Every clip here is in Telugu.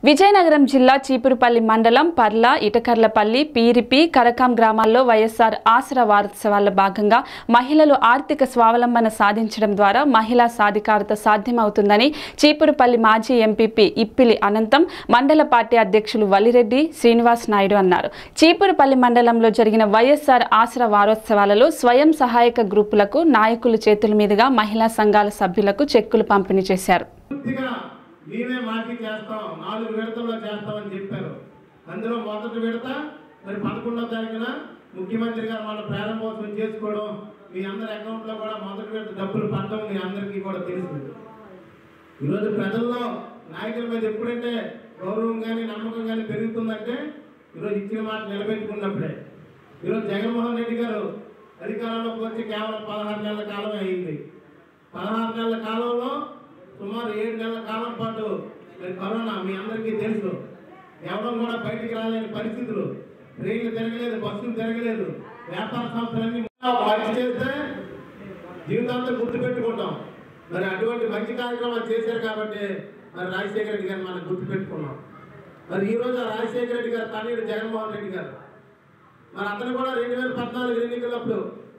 విజయనగరం జిల్లా చీపురుపల్లి మండలం పర్ల ఇటకర్లపల్లి పీరిపి కరకాం గ్రామాల్లో వైఎస్ఆర్ ఆసరా వారోత్సవాల్లో భాగంగా మహిళలు ఆర్థిక స్వావలంబన సాధించడం ద్వారా మహిళా సాధికారత సాధ్యమవుతుందని చీపురుపల్లి మాజీ ఎంపీపీ ఇప్పిలి అనంతం మండల పార్టీ అధ్యక్షులు వలిరెడ్డి శ్రీనివాస్ నాయుడు అన్నారు చీపురుపల్లి మండలంలో జరిగిన వైఎస్ఆర్ ఆసరా వారోత్సవాలలో స్వయం సహాయక గ్రూపులకు నాయకుల చేతుల మీదుగా మహిళా సంఘాల సభ్యులకు చెక్కులు పంపిణీ చేశారు పూర్తిగా మేమే మాకి చేస్తాం నాలుగు విడతల్లో చేస్తామని చెప్పారు అందులో మొదటి విడత మరి పదకొండో తారీఖున ముఖ్యమంత్రి గారు మన ప్రారంభోత్సవం చేసుకోవడం మీ అందరి అకౌంట్లో కూడా మొదటి విడత డబ్బులు పడడం మీ అందరికీ కూడా తెలుసు ఈరోజు ప్రజల్లో నాయకుల మీద ఎప్పుడైతే గౌరవం కానీ నమ్మకం కానీ పెరుగుతుందంటే ఈరోజు ఇచ్చిన మాట నిలబెట్టుకున్నప్పుడే ఈరోజు జగన్మోహన్ రెడ్డి గారు అధికారంలోకి వచ్చి కేవలం పదహారు నెలల కాలమే అయింది పదహారు నెలల కాలంలో సుమారు ఏడు నెలల కాలం పాటు మరి కరోనా మీ అందరికీ తెలుసు ఎవరు కూడా బయటికి రాలేని పరిస్థితులు ట్రైన్లు తిరగలేదు బస్సులు తిరగలేదు వ్యాపార సంస్థలన్నీ ఒక మంచి చేస్తే జీవితాంతం గుర్తుపెట్టుకుంటాం మరి అటువంటి మంచి కార్యక్రమాలు చేశారు కాబట్టి మరి రాజశేఖర రెడ్డి గారిని మనం గుర్తుపెట్టుకున్నాం మరి ఈ రోజు ఆ రాజశేఖర రెడ్డి గారు తనయుడు జగన్మోహన్ రెడ్డి గారు మరి అతను కూడా రెండు వేల పద్నాలుగు ఎన్నికలప్పుడు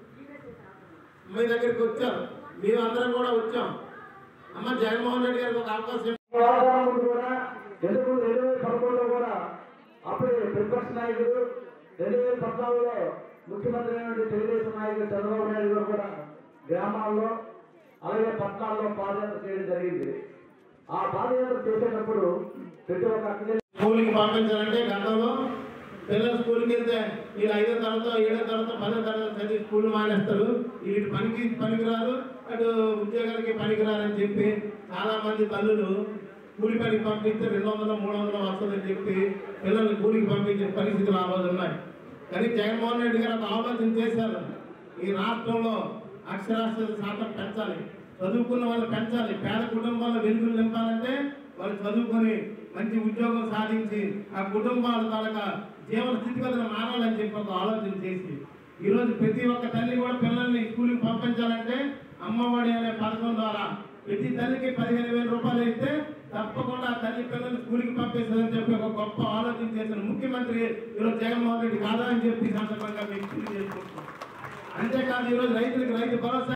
మీ దగ్గరికి వచ్చారు మేము అందరం కూడా వచ్చాం అమ్మ జగన్మోహన్ రెడ్డి గారికి ఒక అవకాశం వాతావరణం కూడా తెలుగు రెండు వేల పదకొండులో కూడా అప్పుడు ప్రతిపక్ష నాయకుడు రెండు వేల పద్నాలుగులో ముఖ్యమంత్రి అయినటువంటి తెలుగుదేశం నాయకుడు చంద్రబాబు నాయుడు గారు కూడా గ్రామాల్లో అలాగే పట్టణాల్లో పాదయాత్ర చేయడం జరిగింది ఆ పాదయాత్ర చేసేటప్పుడు ప్రతి ఒక్క అక్కడే స్కూల్కి పంపించాలంటే గతంలో పిల్లలు స్కూల్కి వెళ్తే వీళ్ళు ఐదో తరగతి ఏడో తరగతి పదో తరగతి చదివి స్కూల్ మానేస్తారు వీటి పనికి పనికిరారు అటు ఉద్యోగాలకి పనికిరారని చెప్పి చాలా మంది తల్లులు కూలి పనికి పంపిస్తే రెండు వందలు మూడు వందలు వస్తుందని చెప్పి పిల్లల్ని కూలికి పంపించే పరిస్థితులు ఆ రోజు ఉన్నాయి కానీ జగన్మోహన్ రెడ్డి గారు ఒక ఆలోచన చేశారు ఈ రాష్ట్రంలో అక్షరాస్యత శాతం పెంచాలి చదువుకున్న వాళ్ళు పెంచాలి పేద కుటుంబాల్లో వెలుగులు నింపాలంటే వాళ్ళు చదువుకొని మంచి ఉద్యోగం సాధించి ఆ కుటుంబాల తాలూకా జీవన స్థితిగతులు మారాలని చెప్పి ఒక ఆలోచన చేసి ఈరోజు ప్రతి ఒక్క తల్లి కూడా పిల్లల్ని స్కూల్కి పంపించాలంటే అమ్మఒడి అనే పథకం ద్వారా ప్రతి తల్లికి పదిహేను వేల రూపాయలు ఇస్తే తప్పకుండా ఆ తల్లి పిల్లల్ని స్కూల్కి పంపిస్తుందని చెప్పి ఒక గొప్ప ఆలోచన చేసిన ముఖ్యమంత్రి ఈరోజు జగన్మోహన్ రెడ్డి కాదా అని చెప్పి ఈ సందర్భంగా మీకు తెలియజేసుకుంటున్నాం అంతేకాదు ఈరోజు రైతులకు రైతు భరోసా